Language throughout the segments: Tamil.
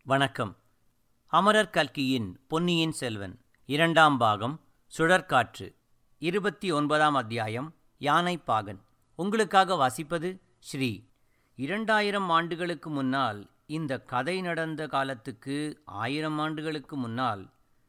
வணக்கம் அமரர் கல்கியின் பொன்னியின் செல்வன் இரண்டாம் பாகம் சுழற்காற்று இருபத்தி ஒன்பதாம் அத்தியாயம் யானை பாகன் உங்களுக்காக வாசிப்பது ஸ்ரீ இரண்டாயிரம் ஆண்டுகளுக்கு முன்னால் இந்த கதை நடந்த காலத்துக்கு ஆயிரம் ஆண்டுகளுக்கு முன்னால்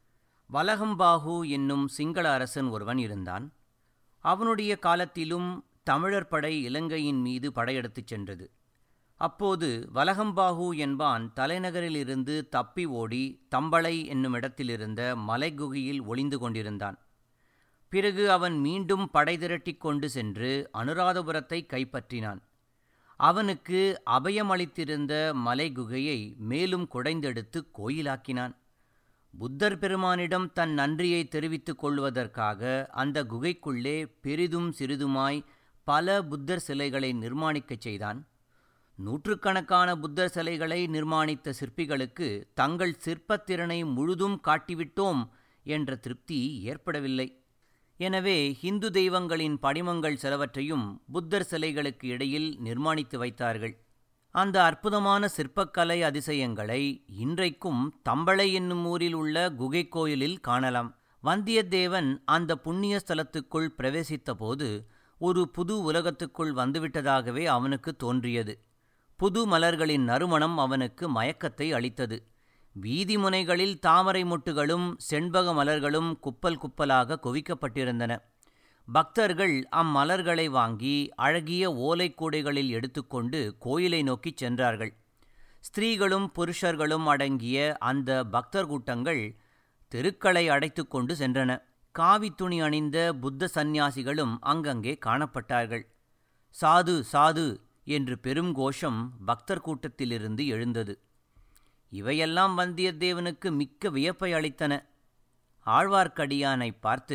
வலகம்பாகு என்னும் சிங்கள அரசன் ஒருவன் இருந்தான் அவனுடைய காலத்திலும் தமிழர் படை இலங்கையின் மீது படையெடுத்துச் சென்றது அப்போது வலகம்பாகு என்பான் தலைநகரிலிருந்து தப்பி ஓடி தம்பளை என்னும் இடத்திலிருந்த மலைக்குகையில் ஒளிந்து கொண்டிருந்தான் பிறகு அவன் மீண்டும் படை திரட்டிக் கொண்டு சென்று அனுராதபுரத்தை கைப்பற்றினான் அவனுக்கு அபயமளித்திருந்த மலைகுகையை மேலும் குடைந்தெடுத்து கோயிலாக்கினான் புத்தர் பெருமானிடம் தன் நன்றியை தெரிவித்துக் கொள்வதற்காக அந்த குகைக்குள்ளே பெரிதும் சிறிதுமாய் பல புத்தர் சிலைகளை நிர்மாணிக்கச் செய்தான் நூற்றுக்கணக்கான புத்தர் சிலைகளை நிர்மாணித்த சிற்பிகளுக்கு தங்கள் சிற்பத்திறனை முழுதும் காட்டிவிட்டோம் என்ற திருப்தி ஏற்படவில்லை எனவே ஹிந்து தெய்வங்களின் படிமங்கள் சிலவற்றையும் புத்தர் சிலைகளுக்கு இடையில் நிர்மாணித்து வைத்தார்கள் அந்த அற்புதமான சிற்பக்கலை அதிசயங்களை இன்றைக்கும் தம்பளை என்னும் ஊரில் உள்ள குகை கோயிலில் காணலாம் வந்தியத்தேவன் அந்த புண்ணிய ஸ்தலத்துக்குள் பிரவேசித்தபோது ஒரு புது உலகத்துக்குள் வந்துவிட்டதாகவே அவனுக்கு தோன்றியது புது மலர்களின் நறுமணம் அவனுக்கு மயக்கத்தை அளித்தது வீதி முனைகளில் தாமரை மொட்டுகளும் செண்பக மலர்களும் குப்பல் குப்பலாக குவிக்கப்பட்டிருந்தன பக்தர்கள் அம்மலர்களை வாங்கி அழகிய ஓலைக்கூடைகளில் எடுத்துக்கொண்டு கோயிலை நோக்கிச் சென்றார்கள் ஸ்திரீகளும் புருஷர்களும் அடங்கிய அந்த பக்தர் கூட்டங்கள் தெருக்களை அடைத்து கொண்டு சென்றன காவி துணி அணிந்த புத்த சந்நியாசிகளும் அங்கங்கே காணப்பட்டார்கள் சாது சாது என்று பெரும் கோஷம் பக்தர் கூட்டத்திலிருந்து எழுந்தது இவையெல்லாம் வந்தியத்தேவனுக்கு மிக்க வியப்பை அளித்தன ஆழ்வார்க்கடியானை பார்த்து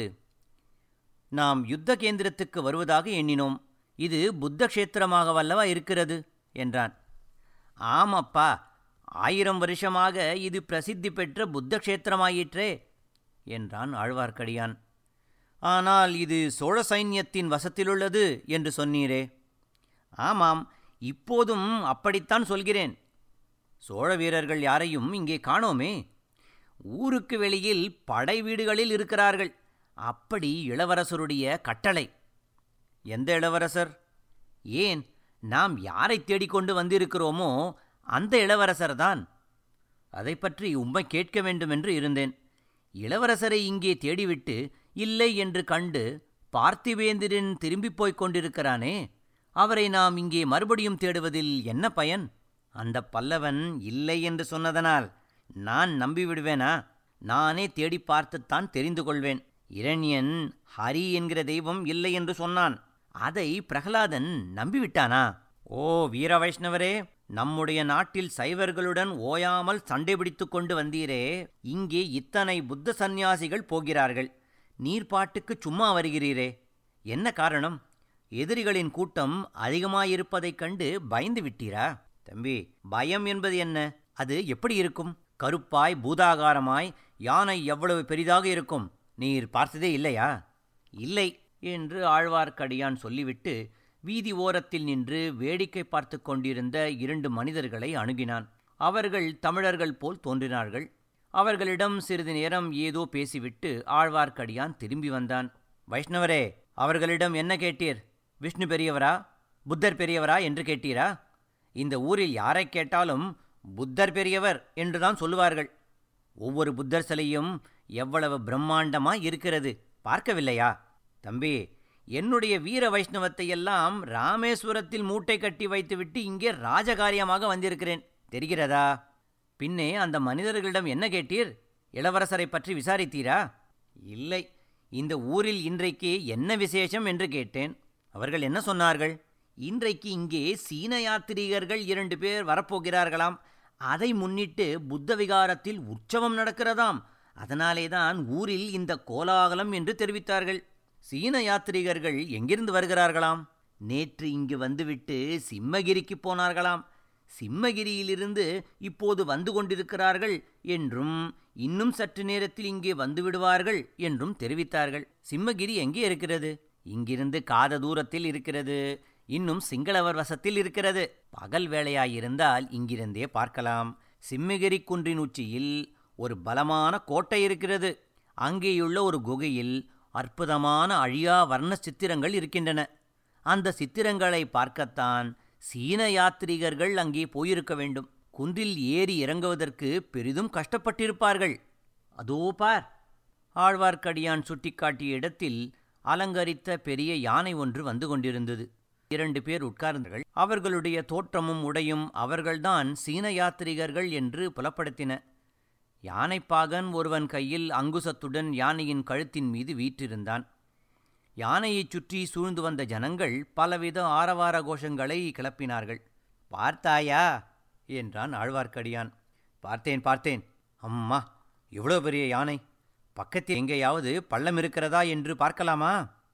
நாம் யுத்த கேந்திரத்துக்கு வருவதாக எண்ணினோம் இது புத்த க்ஷேத்திரமாகவல்லவா இருக்கிறது என்றான் ஆமப்பா ஆயிரம் வருஷமாக இது பிரசித்தி பெற்ற புத்த க்ஷேத்திரமாயிற்றே என்றான் ஆழ்வார்க்கடியான் ஆனால் இது சோழ சைன்யத்தின் வசத்திலுள்ளது என்று சொன்னீரே ஆமாம் இப்போதும் அப்படித்தான் சொல்கிறேன் சோழ வீரர்கள் யாரையும் இங்கே காணோமே ஊருக்கு வெளியில் படை வீடுகளில் இருக்கிறார்கள் அப்படி இளவரசருடைய கட்டளை எந்த இளவரசர் ஏன் நாம் யாரை தேடிக்கொண்டு வந்திருக்கிறோமோ அந்த இளவரசர்தான் அதை பற்றி உம்மை கேட்க வேண்டுமென்று இருந்தேன் இளவரசரை இங்கே தேடிவிட்டு இல்லை என்று கண்டு பார்த்திவேந்திரன் திரும்பிப் போய்க் கொண்டிருக்கிறானே அவரை நாம் இங்கே மறுபடியும் தேடுவதில் என்ன பயன் அந்த பல்லவன் இல்லை என்று சொன்னதனால் நான் நம்பிவிடுவேனா நானே தேடி பார்த்துத்தான் தெரிந்து கொள்வேன் இரண்யன் ஹரி என்கிற தெய்வம் இல்லை என்று சொன்னான் அதை பிரகலாதன் நம்பிவிட்டானா ஓ வீர வைஷ்ணவரே நம்முடைய நாட்டில் சைவர்களுடன் ஓயாமல் சண்டை பிடித்துக் கொண்டு வந்தீரே இங்கே இத்தனை புத்த சந்நியாசிகள் போகிறார்கள் நீர் பாட்டுக்கு சும்மா வருகிறீரே என்ன காரணம் எதிரிகளின் கூட்டம் அதிகமாயிருப்பதைக் கண்டு பயந்து விட்டீரா தம்பி பயம் என்பது என்ன அது எப்படி இருக்கும் கருப்பாய் பூதாகாரமாய் யானை எவ்வளவு பெரிதாக இருக்கும் நீர் பார்த்ததே இல்லையா இல்லை என்று ஆழ்வார்க்கடியான் சொல்லிவிட்டு வீதி ஓரத்தில் நின்று வேடிக்கை பார்த்து கொண்டிருந்த இரண்டு மனிதர்களை அணுகினான் அவர்கள் தமிழர்கள் போல் தோன்றினார்கள் அவர்களிடம் சிறிது நேரம் ஏதோ பேசிவிட்டு ஆழ்வார்க்கடியான் திரும்பி வந்தான் வைஷ்ணவரே அவர்களிடம் என்ன கேட்டீர் விஷ்ணு பெரியவரா புத்தர் பெரியவரா என்று கேட்டீரா இந்த ஊரில் யாரை கேட்டாலும் புத்தர் பெரியவர் என்றுதான் சொல்லுவார்கள் ஒவ்வொரு புத்தர் சிலையும் எவ்வளவு பிரம்மாண்டமாய் இருக்கிறது பார்க்கவில்லையா தம்பி என்னுடைய வீர வைஷ்ணவத்தை எல்லாம் ராமேஸ்வரத்தில் மூட்டை கட்டி வைத்துவிட்டு இங்கே ராஜகாரியமாக வந்திருக்கிறேன் தெரிகிறதா பின்னே அந்த மனிதர்களிடம் என்ன கேட்டீர் இளவரசரை பற்றி விசாரித்தீரா இல்லை இந்த ஊரில் இன்றைக்கு என்ன விசேஷம் என்று கேட்டேன் அவர்கள் என்ன சொன்னார்கள் இன்றைக்கு இங்கே சீன யாத்திரிகர்கள் இரண்டு பேர் வரப்போகிறார்களாம் அதை முன்னிட்டு புத்த விகாரத்தில் உற்சவம் நடக்கிறதாம் அதனாலேதான் ஊரில் இந்த கோலாகலம் என்று தெரிவித்தார்கள் சீன யாத்ரீகர்கள் எங்கிருந்து வருகிறார்களாம் நேற்று இங்கு வந்துவிட்டு சிம்மகிரிக்கு போனார்களாம் சிம்மகிரியிலிருந்து இப்போது வந்து கொண்டிருக்கிறார்கள் என்றும் இன்னும் சற்று நேரத்தில் இங்கே வந்து விடுவார்கள் என்றும் தெரிவித்தார்கள் சிம்மகிரி எங்கே இருக்கிறது இங்கிருந்து காத தூரத்தில் இருக்கிறது இன்னும் சிங்களவர் வசத்தில் இருக்கிறது பகல் வேளையாயிருந்தால் இங்கிருந்தே பார்க்கலாம் சிம்மகிரி குன்றின் உச்சியில் ஒரு பலமான கோட்டை இருக்கிறது அங்கேயுள்ள ஒரு குகையில் அற்புதமான அழியா வர்ண சித்திரங்கள் இருக்கின்றன அந்த சித்திரங்களை பார்க்கத்தான் சீன யாத்ரீகர்கள் அங்கே போயிருக்க வேண்டும் குன்றில் ஏறி இறங்குவதற்கு பெரிதும் கஷ்டப்பட்டிருப்பார்கள் அதோ பார் ஆழ்வார்க்கடியான் சுட்டிக்காட்டிய இடத்தில் அலங்கரித்த பெரிய யானை ஒன்று வந்து கொண்டிருந்தது இரண்டு பேர் உட்கார்ந்தார்கள் அவர்களுடைய தோற்றமும் உடையும் அவர்கள்தான் சீன யாத்ரீகர்கள் என்று புலப்படுத்தின யானைப்பாகன் ஒருவன் கையில் அங்குசத்துடன் யானையின் கழுத்தின் மீது வீற்றிருந்தான் யானையைச் சுற்றி சூழ்ந்து வந்த ஜனங்கள் பலவித ஆரவார கோஷங்களை கிளப்பினார்கள் பார்த்தாயா என்றான் ஆழ்வார்க்கடியான் பார்த்தேன் பார்த்தேன் அம்மா இவ்வளோ பெரிய யானை பக்கத்தில் எங்கேயாவது பள்ளம் இருக்கிறதா என்று பார்க்கலாமா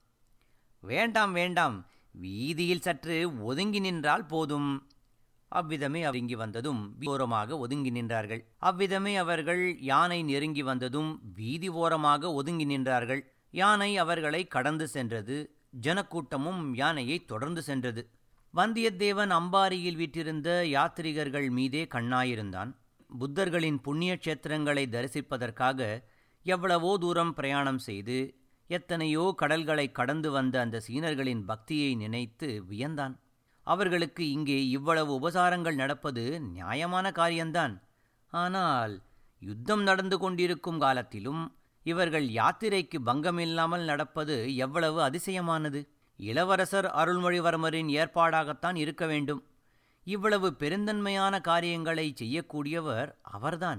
வேண்டாம் வேண்டாம் வீதியில் சற்று ஒதுங்கி நின்றால் போதும் அவ்விதமே ஒதுங்கி வந்ததும் ஓரமாக ஒதுங்கி நின்றார்கள் அவ்விதமே அவர்கள் யானை நெருங்கி வந்ததும் வீதி ஓரமாக ஒதுங்கி நின்றார்கள் யானை அவர்களை கடந்து சென்றது ஜனக்கூட்டமும் யானையை தொடர்ந்து சென்றது வந்தியத்தேவன் அம்பாரியில் வீற்றிருந்த யாத்ரிகர்கள் மீதே கண்ணாயிருந்தான் புத்தர்களின் புண்ணிய கஷேத்திரங்களை தரிசிப்பதற்காக எவ்வளவோ தூரம் பிரயாணம் செய்து எத்தனையோ கடல்களை கடந்து வந்த அந்த சீனர்களின் பக்தியை நினைத்து வியந்தான் அவர்களுக்கு இங்கே இவ்வளவு உபசாரங்கள் நடப்பது நியாயமான காரியம்தான் ஆனால் யுத்தம் நடந்து கொண்டிருக்கும் காலத்திலும் இவர்கள் யாத்திரைக்கு பங்கமில்லாமல் நடப்பது எவ்வளவு அதிசயமானது இளவரசர் அருள்மொழிவர்மரின் ஏற்பாடாகத்தான் இருக்க வேண்டும் இவ்வளவு பெருந்தன்மையான காரியங்களை செய்யக்கூடியவர் அவர்தான்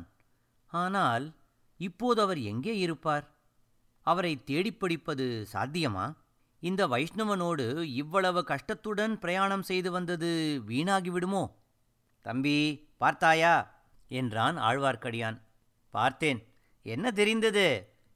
ஆனால் இப்போது அவர் எங்கே இருப்பார் அவரை தேடிப்பிடிப்பது சாத்தியமா இந்த வைஷ்ணவனோடு இவ்வளவு கஷ்டத்துடன் பிரயாணம் செய்து வந்தது வீணாகிவிடுமோ தம்பி பார்த்தாயா என்றான் ஆழ்வார்க்கடியான் பார்த்தேன் என்ன தெரிந்தது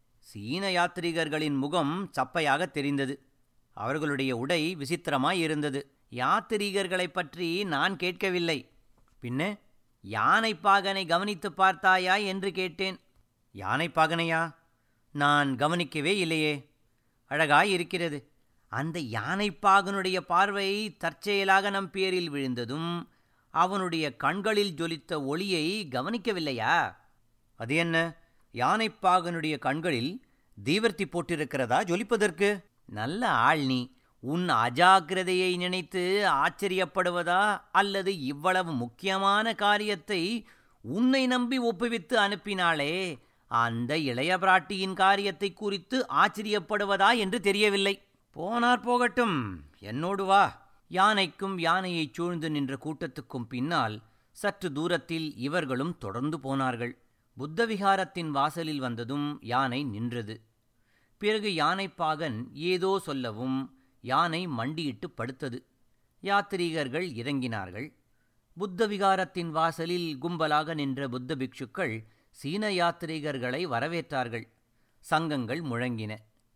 சீன யாத்ரீகர்களின் முகம் சப்பையாக தெரிந்தது அவர்களுடைய உடை விசித்திரமாய் இருந்தது யாத்திரீகர்களைப் பற்றி நான் கேட்கவில்லை பின்ன யானைப்பாகனை கவனித்து பார்த்தாயா என்று கேட்டேன் யானைப்பாகனையா நான் கவனிக்கவே இல்லையே அழகாய் இருக்கிறது அந்த யானைப்பாகனுடைய பார்வை தற்செயலாக நம் பேரில் விழுந்ததும் அவனுடைய கண்களில் ஜொலித்த ஒளியை கவனிக்கவில்லையா அது என்ன யானைப்பாகனுடைய கண்களில் தீவர்த்தி போட்டிருக்கிறதா ஜொலிப்பதற்கு நல்ல ஆள் நீ உன் அஜாக்கிரதையை நினைத்து ஆச்சரியப்படுவதா அல்லது இவ்வளவு முக்கியமான காரியத்தை உன்னை நம்பி ஒப்புவித்து அனுப்பினாளே அந்த இளைய பிராட்டியின் காரியத்தை குறித்து ஆச்சரியப்படுவதா என்று தெரியவில்லை போனார் போகட்டும் என்னோடு வா யானைக்கும் யானையைச் சூழ்ந்து நின்ற கூட்டத்துக்கும் பின்னால் சற்று தூரத்தில் இவர்களும் தொடர்ந்து போனார்கள் புத்தவிகாரத்தின் வாசலில் வந்ததும் யானை நின்றது பிறகு யானைப்பாகன் ஏதோ சொல்லவும் யானை மண்டியிட்டு படுத்தது யாத்ரீகர்கள் இறங்கினார்கள் புத்தவிகாரத்தின் வாசலில் கும்பலாக நின்ற புத்த பிக்ஷுக்கள் சீன யாத்ரீகர்களை வரவேற்றார்கள் சங்கங்கள் முழங்கின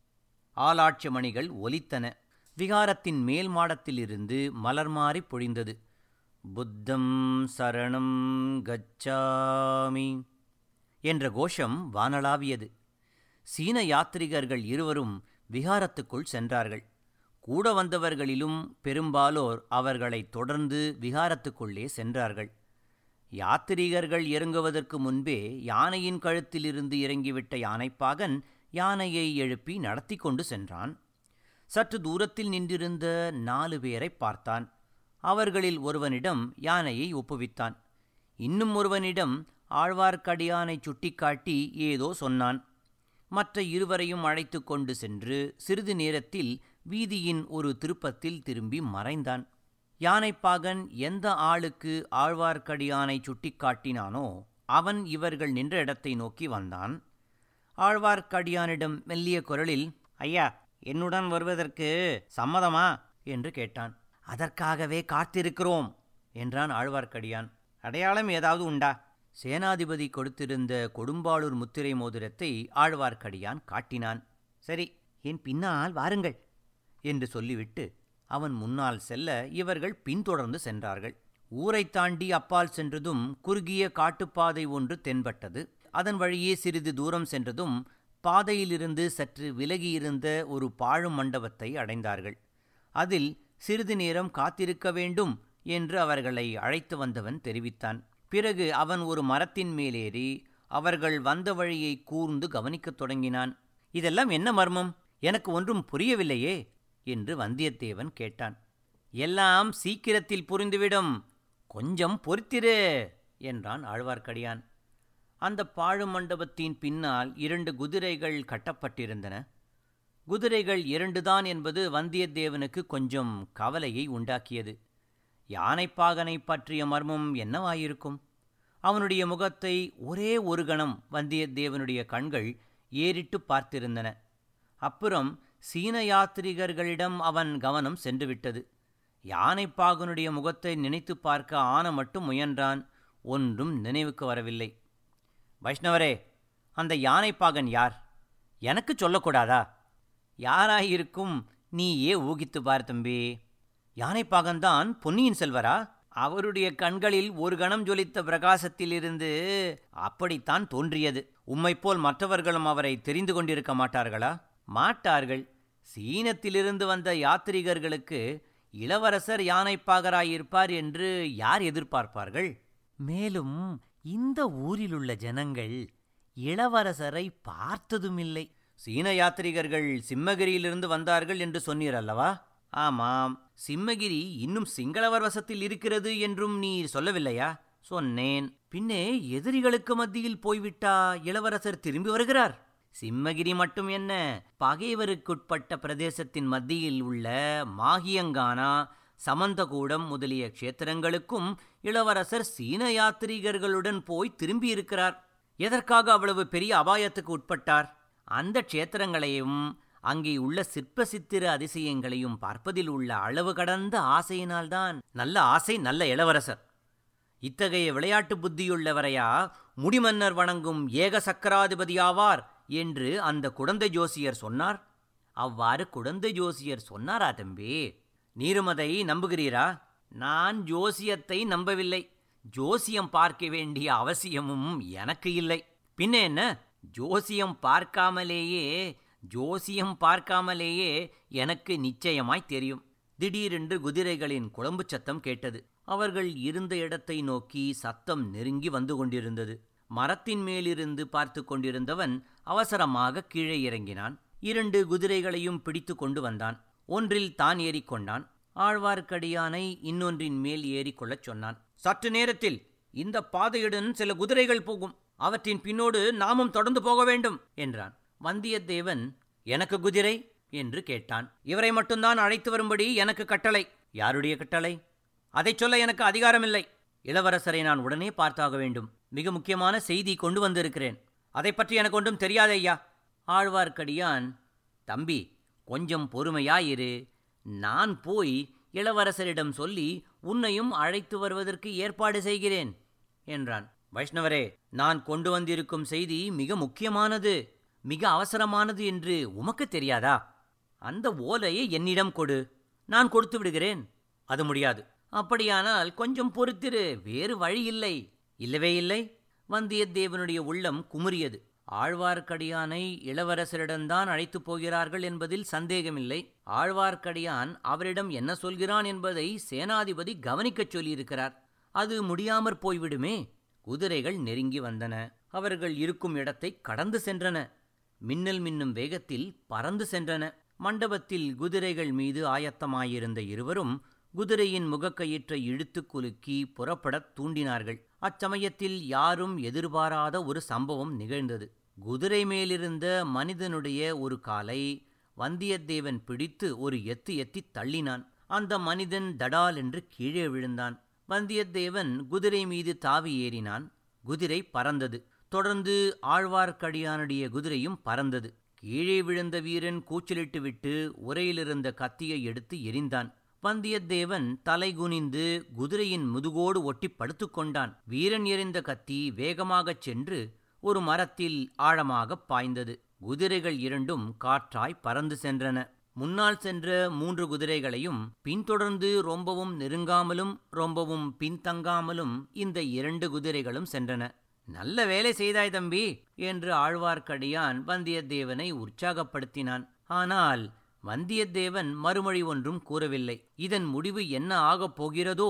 ஆலாட்சி மணிகள் ஒலித்தன விகாரத்தின் மேல் மாடத்திலிருந்து மலர் மாறி பொழிந்தது புத்தம் சரணம் கச்சாமி என்ற கோஷம் வானளாவியது சீன யாத்ரிகர்கள் இருவரும் விகாரத்துக்குள் சென்றார்கள் கூட வந்தவர்களிலும் பெரும்பாலோர் அவர்களைத் தொடர்ந்து விகாரத்துக்குள்ளே சென்றார்கள் யாத்திரிகர்கள் இறங்குவதற்கு முன்பே யானையின் கழுத்திலிருந்து இறங்கிவிட்ட யானைப்பாகன் யானையை எழுப்பி நடத்தி கொண்டு சென்றான் சற்று தூரத்தில் நின்றிருந்த நாலு பேரை பார்த்தான் அவர்களில் ஒருவனிடம் யானையை ஒப்புவித்தான் இன்னும் ஒருவனிடம் ஆழ்வார்க்கடியானை சுட்டிக்காட்டி ஏதோ சொன்னான் மற்ற இருவரையும் அழைத்து கொண்டு சென்று சிறிது நேரத்தில் வீதியின் ஒரு திருப்பத்தில் திரும்பி மறைந்தான் யானைப்பாகன் எந்த ஆளுக்கு ஆழ்வார்க்கடியானை சுட்டிக்காட்டினானோ அவன் இவர்கள் நின்ற இடத்தை நோக்கி வந்தான் ஆழ்வார்க்கடியானிடம் மெல்லிய குரலில் ஐயா என்னுடன் வருவதற்கு சம்மதமா என்று கேட்டான் அதற்காகவே காத்திருக்கிறோம் என்றான் ஆழ்வார்க்கடியான் அடையாளம் ஏதாவது உண்டா சேனாதிபதி கொடுத்திருந்த கொடும்பாளூர் முத்திரை மோதிரத்தை ஆழ்வார்க்கடியான் காட்டினான் சரி என் பின்னால் வாருங்கள் என்று சொல்லிவிட்டு அவன் முன்னால் செல்ல இவர்கள் பின்தொடர்ந்து சென்றார்கள் ஊரைத் தாண்டி அப்பால் சென்றதும் குறுகிய காட்டுப்பாதை ஒன்று தென்பட்டது அதன் வழியே சிறிது தூரம் சென்றதும் பாதையிலிருந்து சற்று விலகியிருந்த ஒரு பாழும் மண்டபத்தை அடைந்தார்கள் அதில் சிறிது நேரம் காத்திருக்க வேண்டும் என்று அவர்களை அழைத்து வந்தவன் தெரிவித்தான் பிறகு அவன் ஒரு மரத்தின் மேலேறி அவர்கள் வந்த வழியை கூர்ந்து கவனிக்கத் தொடங்கினான் இதெல்லாம் என்ன மர்மம் எனக்கு ஒன்றும் புரியவில்லையே என்று வந்தியத்தேவன் கேட்டான் எல்லாம் சீக்கிரத்தில் புரிந்துவிடும் கொஞ்சம் பொறுத்திரு என்றான் ஆழ்வார்க்கடியான் அந்த பாழு மண்டபத்தின் பின்னால் இரண்டு குதிரைகள் கட்டப்பட்டிருந்தன குதிரைகள் இரண்டுதான் என்பது வந்தியத்தேவனுக்கு கொஞ்சம் கவலையை உண்டாக்கியது யானைப்பாகனை பற்றிய மர்மம் என்னவாயிருக்கும் அவனுடைய முகத்தை ஒரே ஒரு கணம் வந்தியத்தேவனுடைய கண்கள் ஏறிட்டு பார்த்திருந்தன அப்புறம் சீன யாத்ரிகர்களிடம் அவன் கவனம் சென்றுவிட்டது யானைப்பாகனுடைய முகத்தை நினைத்து பார்க்க ஆன மட்டும் முயன்றான் ஒன்றும் நினைவுக்கு வரவில்லை வைஷ்ணவரே அந்த யானைப்பாகன் யார் எனக்கு சொல்லக்கூடாதா யாராயிருக்கும் நீயே ஊகித்து பார் தம்பி யானைப்பாகன்தான் பொன்னியின் செல்வரா அவருடைய கண்களில் ஒரு கணம் ஜொலித்த பிரகாசத்திலிருந்து அப்படித்தான் தோன்றியது உம்மைப்போல் மற்றவர்களும் அவரை தெரிந்து கொண்டிருக்க மாட்டார்களா மாட்டார்கள் சீனத்திலிருந்து வந்த யாத்ரீகர்களுக்கு இளவரசர் யானைப்பாகராயிருப்பார் என்று யார் எதிர்பார்ப்பார்கள் மேலும் இந்த ஊரிலுள்ள ஜனங்கள் இளவரசரை பார்த்ததுமில்லை சீன யாத்ரிகர்கள் சிம்மகிரியிலிருந்து வந்தார்கள் என்று சொன்னீர் அல்லவா ஆமாம் சிம்மகிரி இன்னும் சிங்களவர் வசத்தில் இருக்கிறது என்றும் நீ சொல்லவில்லையா சொன்னேன் பின்னே எதிரிகளுக்கு மத்தியில் போய்விட்டா இளவரசர் திரும்பி வருகிறார் சிம்மகிரி மட்டும் என்ன பகைவருக்குட்பட்ட பிரதேசத்தின் மத்தியில் உள்ள மாகியங்கானா சமந்தகூடம் முதலிய க்ஷேத்திரங்களுக்கும் இளவரசர் சீன யாத்ரீகர்களுடன் போய் திரும்பியிருக்கிறார் எதற்காக அவ்வளவு பெரிய அபாயத்துக்கு உட்பட்டார் அந்த க்ஷேத்திரங்களையும் அங்கே உள்ள சிற்ப சித்திர அதிசயங்களையும் பார்ப்பதில் உள்ள அளவு கடந்த ஆசையினால்தான் நல்ல ஆசை நல்ல இளவரசர் இத்தகைய விளையாட்டு புத்தியுள்ளவரையா முடிமன்னர் வணங்கும் ஏக சக்கராதிபதியாவார் என்று அந்த குடந்தை ஜோசியர் சொன்னார் அவ்வாறு குடந்தை ஜோசியர் சொன்னாரா தம்பி நீருமதை நம்புகிறீரா நான் ஜோசியத்தை நம்பவில்லை ஜோசியம் பார்க்க வேண்டிய அவசியமும் எனக்கு இல்லை பின்ன என்ன ஜோசியம் பார்க்காமலேயே ஜோசியம் பார்க்காமலேயே எனக்கு நிச்சயமாய் தெரியும் திடீரென்று குதிரைகளின் குழம்பு சத்தம் கேட்டது அவர்கள் இருந்த இடத்தை நோக்கி சத்தம் நெருங்கி வந்து கொண்டிருந்தது மரத்தின் மேலிருந்து பார்த்து கொண்டிருந்தவன் அவசரமாக கீழே இறங்கினான் இரண்டு குதிரைகளையும் பிடித்து கொண்டு வந்தான் ஒன்றில் தான் ஏறிக்கொண்டான் ஆழ்வார்க்கடியானை இன்னொன்றின் மேல் ஏறிக்கொள்ளச் சொன்னான் சற்று நேரத்தில் இந்த பாதையுடன் சில குதிரைகள் போகும் அவற்றின் பின்னோடு நாமும் தொடர்ந்து போக வேண்டும் என்றான் வந்தியத்தேவன் எனக்கு குதிரை என்று கேட்டான் இவரை மட்டும்தான் அழைத்து வரும்படி எனக்கு கட்டளை யாருடைய கட்டளை அதைச் சொல்ல எனக்கு அதிகாரமில்லை இளவரசரை நான் உடனே பார்த்தாக வேண்டும் மிக முக்கியமான செய்தி கொண்டு வந்திருக்கிறேன் அதை பற்றி எனக்கு ஒன்றும் தெரியாதே ஐயா ஆழ்வார்க்கடியான் தம்பி கொஞ்சம் பொறுமையாயிரு நான் போய் இளவரசரிடம் சொல்லி உன்னையும் அழைத்து வருவதற்கு ஏற்பாடு செய்கிறேன் என்றான் வைஷ்ணவரே நான் கொண்டு வந்திருக்கும் செய்தி மிக முக்கியமானது மிக அவசரமானது என்று உமக்கு தெரியாதா அந்த ஓலையை என்னிடம் கொடு நான் கொடுத்து விடுகிறேன் அது முடியாது அப்படியானால் கொஞ்சம் பொறுத்திரு வேறு வழி இல்லை இல்லவே இல்லை வந்தியத்தேவனுடைய உள்ளம் குமுறியது ஆழ்வார்க்கடியானை இளவரசரிடம்தான் அழைத்துப் போகிறார்கள் என்பதில் சந்தேகமில்லை ஆழ்வார்க்கடியான் அவரிடம் என்ன சொல்கிறான் என்பதை சேனாதிபதி கவனிக்கச் சொல்லியிருக்கிறார் அது முடியாமற் போய்விடுமே குதிரைகள் நெருங்கி வந்தன அவர்கள் இருக்கும் இடத்தை கடந்து சென்றன மின்னல் மின்னும் வேகத்தில் பறந்து சென்றன மண்டபத்தில் குதிரைகள் மீது ஆயத்தமாயிருந்த இருவரும் குதிரையின் முகக்கயிற்றை இழுத்து குலுக்கி புறப்படத் தூண்டினார்கள் அச்சமயத்தில் யாரும் எதிர்பாராத ஒரு சம்பவம் நிகழ்ந்தது குதிரை மேலிருந்த மனிதனுடைய ஒரு காலை வந்தியத்தேவன் பிடித்து ஒரு எத்து எத்தி தள்ளினான் அந்த மனிதன் தடால் என்று கீழே விழுந்தான் வந்தியத்தேவன் குதிரை மீது தாவி ஏறினான் குதிரை பறந்தது தொடர்ந்து ஆழ்வார்க்கடியானுடைய குதிரையும் பறந்தது கீழே விழுந்த வீரன் கூச்சலிட்டுவிட்டு உரையிலிருந்த கத்தியை எடுத்து எரிந்தான் வந்தியத்தேவன் தலை குனிந்து குதிரையின் முதுகோடு ஒட்டி படுத்துக்கொண்டான் வீரன் எறிந்த கத்தி வேகமாகச் சென்று ஒரு மரத்தில் ஆழமாகப் பாய்ந்தது குதிரைகள் இரண்டும் காற்றாய் பறந்து சென்றன முன்னால் சென்ற மூன்று குதிரைகளையும் பின்தொடர்ந்து ரொம்பவும் நெருங்காமலும் ரொம்பவும் பின்தங்காமலும் இந்த இரண்டு குதிரைகளும் சென்றன நல்ல வேலை செய்தாய் தம்பி என்று ஆழ்வார்க்கடியான் வந்தியத்தேவனை உற்சாகப்படுத்தினான் ஆனால் வந்தியத்தேவன் மறுமொழி ஒன்றும் கூறவில்லை இதன் முடிவு என்ன ஆகப் போகிறதோ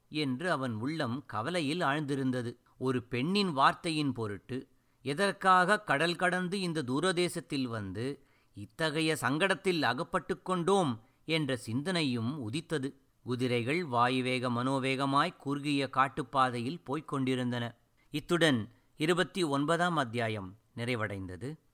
என்று அவன் உள்ளம் கவலையில் ஆழ்ந்திருந்தது ஒரு பெண்ணின் வார்த்தையின் பொருட்டு எதற்காக கடல் கடந்து இந்த தூரதேசத்தில் வந்து இத்தகைய சங்கடத்தில் அகப்பட்டு கொண்டோம் என்ற சிந்தனையும் உதித்தது குதிரைகள் வாயுவேக மனோவேகமாய் குறுகிய காட்டுப்பாதையில் போய்க் கொண்டிருந்தன இத்துடன் இருபத்தி ஒன்பதாம் அத்தியாயம் நிறைவடைந்தது